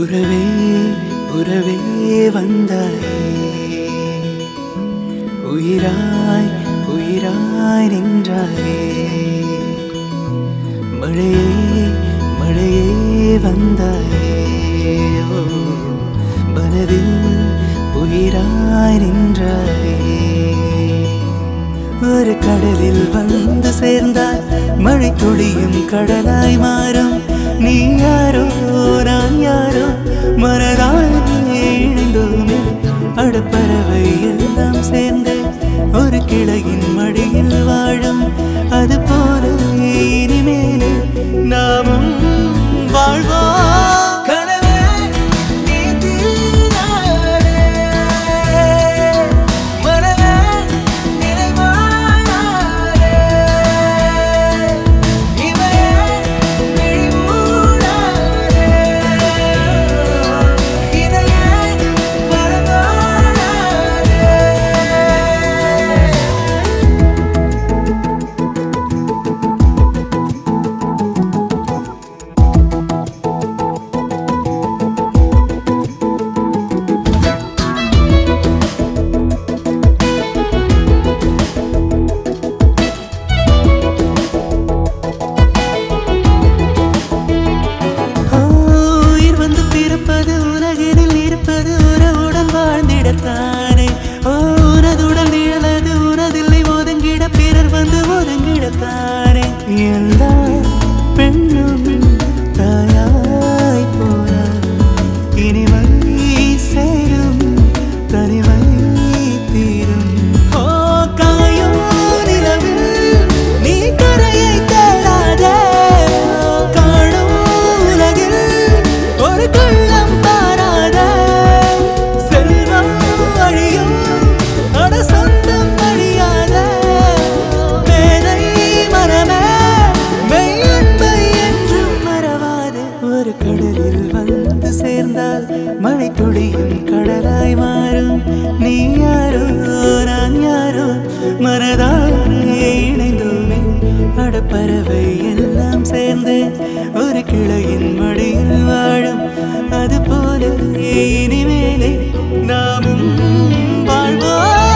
உறவே உறவே வந்தாயே உயிராய் உயிராய் நின்றாயே மழையே மழையே வந்தாயே ஓ, மனதில் உயிராய் நின்றாயே ஒரு கடலில் வந்து சேர்ந்தால் மழை துளியும் கடலாய் மாறும் நீ யாரோ நான் யாரோ மனதால் இணைந்தோமே அடுப்பறவை எல்லாம் சேர்ந்து ஒரு கிளையின் மடியில் வாழும் அது போல இனிமேலே நாமும் வாழ்வோம் கனவே நீ தீராதே. மனமே நிறைவானாதே. இமையே விழிமூடாதே. இதயே மறந்தாடாதே. உயிர் வந்து பிறப்பது உலகினில் இருப்பது உறவுடன் வாழ்ந்திடத்தானே ஓ, உனதுடன் நிழலது உனதில்லை ஒதுங்கிட பிறர் வந்து ஒதுங்கிடத்தானே எல்லா பெண்ணும் தாயாய் போனார் இனிமை சேரும் தனிமை தீரும் ஓ காயும் நிலவில் நீ கரையை தேடாதே காணும் உலகில் ஒரு கள்ளம் பாராதே செல்வம் அழியும் அட சொந்தம் அழியாதே மேதை மரமே மெய் அன்பை என்றும் மறவாதே ஒரு கடலில் வந்து சேர்ந்தால் மழை துளியும் கடலாய் மாறும் நீ யாரோ நான் யாரோ மனதால் இணைந்தோமே அடப்பறவை எல்லாம் சேர்ந்து ஒரு கிளையின் மடியில் வாழும் அது போல இனிமேலே நாமும் வாழ்வோம்